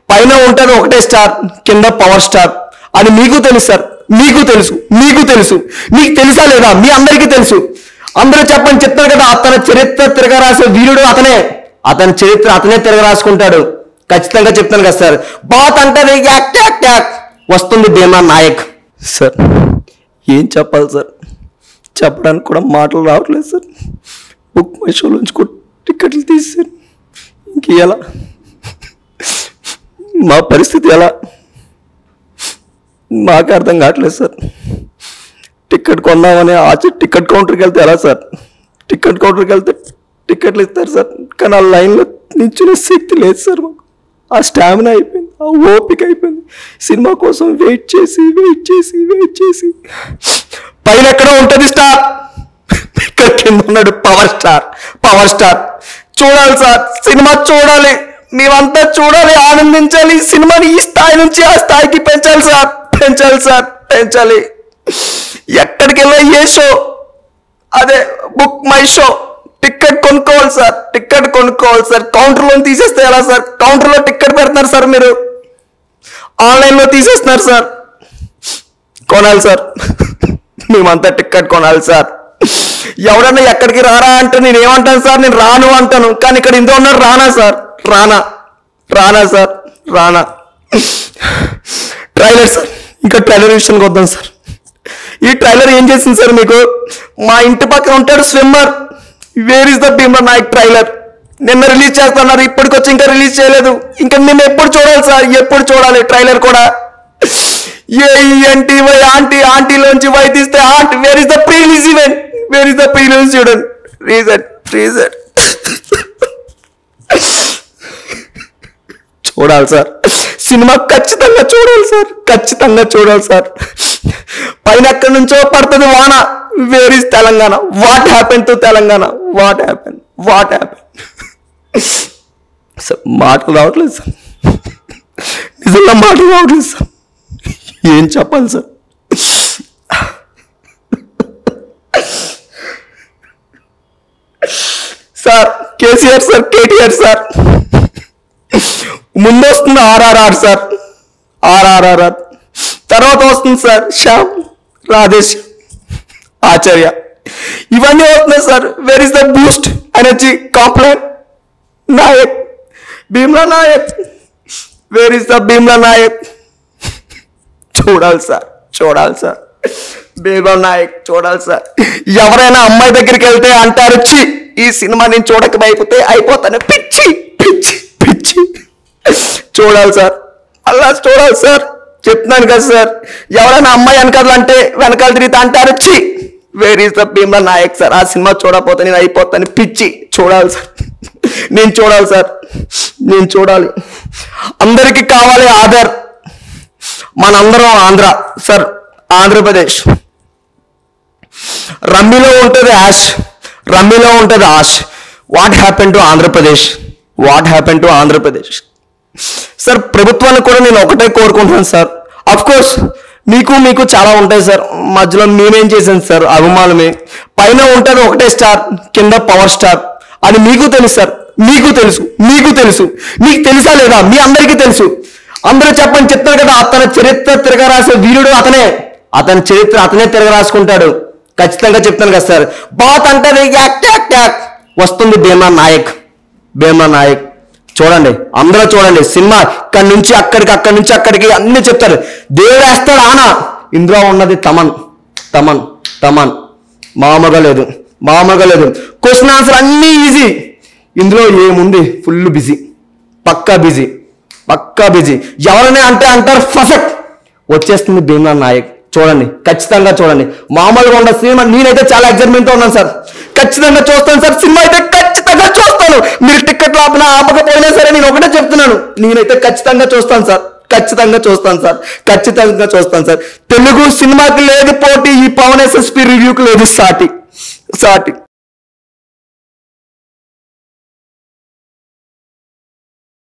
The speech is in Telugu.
పైన ఉంటుంది ఒకటే స్టార్ కింద పవర్ స్టార్ అని మీకు తెలుసు సార్ మీకు తెలుసు మీకు తెలుసు మీకు తెలుసా లేదా మీ అందరికీ తెలుసు అందరూ చెప్పని చెప్తారు కదా అతని చరిత్ర తిరగరాసే వీరుడు అతనే అతని చరిత్ర అతనే తిరగరాసుకుంటాడు ఖచ్చితంగా చెప్తాను కదా సార్ బాత్ అంటారు యాక్ యాక్ యాక్ వస్తుంది భీమా నాయక్ సార్ ఏం చెప్పాలి సార్ చెప్పడానికి కూడా మాటలు రావట్లేదు సార్ బుక్ మై షోలోంచి కూడా టికెట్లు తీసారు ఇంక ఎలా మా పరిస్థితి ఎలా మాకు అర్థం కావట్లేదు సార్ టికెట్ కొందామని ఆచి టికెట్ కౌంటర్కి వెళ్తే ఎలా సార్ టికెట్ కౌంటర్కి వెళ్తే టికెట్లు ఇస్తారు సార్ కానీ ఆ లైన్లో నిల్చునే శక్తి లేదు సార్ మాకు ఆ స్టామినా అయిపోయింది ఆ ఓపిక అయిపోయింది సినిమా కోసం వెయిట్ చేసి వెయిట్ చేసి వెయిట్ చేసి పైన ఎక్కడ ఉంటుంది స్టార్ ఇక్కడ కింద ఉన్నాడు పవర్ స్టార్ పవర్ స్టార్ చూడాలి సార్ సినిమా చూడాలి మేమంతా చూడాలి ఆనందించాలి ఈ సినిమాని ఈ స్థాయి నుంచి ఆ స్థాయికి పెంచాలి సార్ పెంచాలి సార్ పెంచాలి ఎక్కడికి వెళ్ళా ఏ షో అదే బుక్ మై షో టికెట్ కొనుక్కోవాలి సార్ టికెట్ కొనుక్కోవాలి సార్ కౌంటర్లో తీసేస్తే ఎలా సార్ కౌంటర్లో టికెట్ పెడుతున్నారు సార్ మీరు ఆన్లైన్లో తీసేస్తున్నారు సార్ కొనాలి సార్ మేమంతా టికెట్ కొనాలి సార్ ఎవడన్నా ఎక్కడికి రారా అంటే నేను ఏమంటాను సార్ నేను రాను అంటాను కానీ ఇక్కడ ఇంత ఉన్నారు Rana sir Rana Rana sir Rana trailer sir ఇంకా ట్రైలర్ విషయానికి వద్దాం సార్ ఈ ట్రైలర్ ఏం చేసింది సార్ మీకు మా ఇంటి పక్కన ఉంటాడు swimmer where is the Bheema Nayak trailer నిన్న రిలీజ్ చేస్తున్నారు ఇప్పటికి వచ్చి ఇంకా రిలీజ్ చేయలేదు ఇంకా మేము ఎప్పుడు చూడాలి సార్ ఎప్పుడు చూడాలి ట్రైలర్ కూడా ఏ ఏంటి వై ఆంటీ ఆంటీలోంచి వై తీస్తే aunty where is the pre release event where is the pre release చూడండి రీజన్ రీజన్ చూడాలి సార్ సినిమా ఖచ్చితంగా చూడాలి సార్ ఖచ్చితంగా చూడాలి సార్ పైన ఎక్కడి నుంచో పడుతుంది వాన where is Telangana what happen to Telangana what happen what happen sir మాటలు రావట్లేదు సార్ నిజంగా మాటలు రావట్లేదు సార్ ఏం చెప్పాలి sir sir KCR sir KTR sir ముందు వస్తుంది ఆర్ఆర్ఆర్ సార్ ఆర్ఆర్ఆర్ తర్వాత వస్తుంది సార్ శ్యామ్ రాధేశ్ ఆచార్య ఇవన్నీ వస్తున్నాయి sir where is the Boost energy Complan Nayak Bheemla Nayak where is the Bheemla Nayak చూడాలి సార్ చూడాలి సార్ భీమ్లా నాయక్ చూడాలి సార్ ఎవరైనా అమ్మాయి దగ్గరికి వెళ్తే అంటారు చి ఈ సినిమా నేను చూడకపోతే అయిపోతాను పిచ్చి పిచ్చి పిచ్చి చూడాలి సార్ అలా చూడాలి సార్ చెప్తున్నాను కదా సార్ ఎవరైనా అమ్మాయి వెనకాల అంటే వెనకాల తిరిగితే అంటారు చి where is the Bheemla Nayak sir ఆ సినిమా చూడకపోతే నేను అయిపోతాను పిచ్చి చూడాలి సార్ నేను చూడాలి సార్ నేను చూడాలి అందరికీ కావాలి ఆధార్ మనందరం ఆంధ్ర సార్ ఆంధ్రప్రదేశ్ రమ్మీలో ఉంటుంది యాష్ రమ్మీలో ఉంటుంది ఆష్ what happen to Andhra Pradesh what happen to Andhra Pradesh sir ప్రభుత్వానికి కూడా నేను ఒకటే కోరుకుంటున్నాను సార్ అఫ్ కోర్స్ మీకు మీకు చాలా ఉంటాయి సార్ మధ్యలో మేమేం చేసాం సార్ అభిమానమే పైన ఉంటుంది ఒకటే స్టార్ కింద పవర్ స్టార్ అని మీకు తెలుసు సార్ మీకు తెలుసు మీకు తెలుసు మీకు తెలుసా లేదా మీ అందరికీ తెలుసు అందరూ చెప్పని చెప్తారు కదా అతని చరిత్ర తిరగరాసే వీరుడు అతనే అతని చరిత్ర అతనే తిరగరాసుకుంటాడు ఖచ్చితంగా చెప్తాను కదా సార్ బాత్ అంటారు యాక్ యాక్ యాక్ వస్తుంది భీమా నాయక్ భీమా నాయక్ చూడండి అందరూ చూడండి సినిమా ఇక్కడి నుంచి అక్కడికి అక్కడి నుంచి అక్కడికి అన్ని చెప్తారు దేవుడు వేస్తాడు ఆన ఇందులో ఉన్నది తమన్ తమన్ తమన్ మామూలుగా లేదు మామూలుగా లేదు క్వశ్చన్ ఆన్సర్ అన్నీ ఈజీ ఇందులో ఏముంది ఫుల్ బిజీ పక్కా బిజీ పక్కా బిజీ ఎవరైనా అంటే అంటారు పర్ఫెక్ట్ వచ్చేస్తుంది భీమ్లా నాయక్ చూడండి ఖచ్చితంగా చూడండి మామూలుగా ఉన్న సినిమా నేనైతే చాలా excitement తో ఉన్నాను సార్ ఖచ్చితంగా చూస్తాను సార్ సినిమా అయితే ఖచ్చితంగా చూస్తాను మీరు టికెట్లు ఆపినా ఆపకపోయినా సరే నేను ఒకటే చెప్తున్నాను నేనైతే ఖచ్చితంగా చూస్తాను సార్ ఖచ్చితంగా చూస్తాను సార్ ఖచ్చితంగా చూస్తాను సార్ తెలుగు సినిమాకి లేదు పోటీ ఈ పవన్ ఎస్ఎస్పి రివ్యూకి లేదు సాటి సాటి